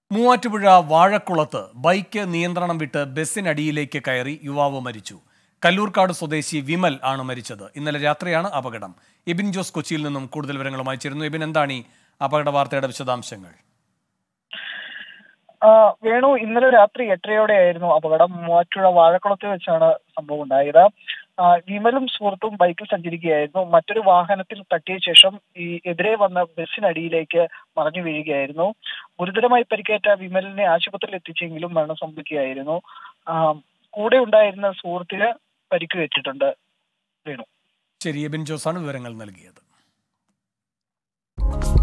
Muvattupuzha വാഴക്കുളത്ത് bike നിയന്ത്രണം വിട്ട് ബസ്സിനടിയിലേക്ക് കയറി യുവാവ് മരിച്ചു കല്ലൂർക്കാട് സ്വദേശി വിമൽ ആണ് മരിച്ചത് ഇന്നലെ രാത്രിയാണ് അപകടം എബിൻ ജോസ് കൊച്ചിയിൽ നിന്നും കൂടുതൽ വിവരങ്ങളുമായി ചേരുന്നു എബിൻ എന്താണ് ഈ അപകട വാർത്തയുടെ വിശദാംശങ്ങൾ ആ, വേണു ഇന്നലെ രാത്രി എട്ടരയോടെയായിരുന്നു അപകടം മൂവാറ്റുപുഴ വാഴക്കുളത്ത് വെച്ചാണ് സംഭവം ഉണ്ടായത് ആ, വിമലും സുഹൃത്തും ബൈക്കിൽ സഞ്ചരിക്കുകയായിരുന്നു മറ്റൊരു വാഹനത്തിൽ തട്ടിയ ശേഷം ഈ എതിരെ വന്ന ബസ്സിനടിയിലേക്ക് മറഞ്ഞു വീഴുകയായിരുന്നു ഗുരുതരമായി പരിക്കേറ്റ വിമലിനെ ആശുപത്രിയിൽ എത്തിച്ചെങ്കിലും മരണം സംഭവിക്കുകയായിരുന്നു ആ, കൂടെ ഉണ്ടായിരുന്ന സുഹൃത്തിന് പരിക്കേറ്റിട്ടുണ്ട് വേണു ശരി എബിൻ ജോസാണ് വിവരങ്ങൾ നൽകിയത്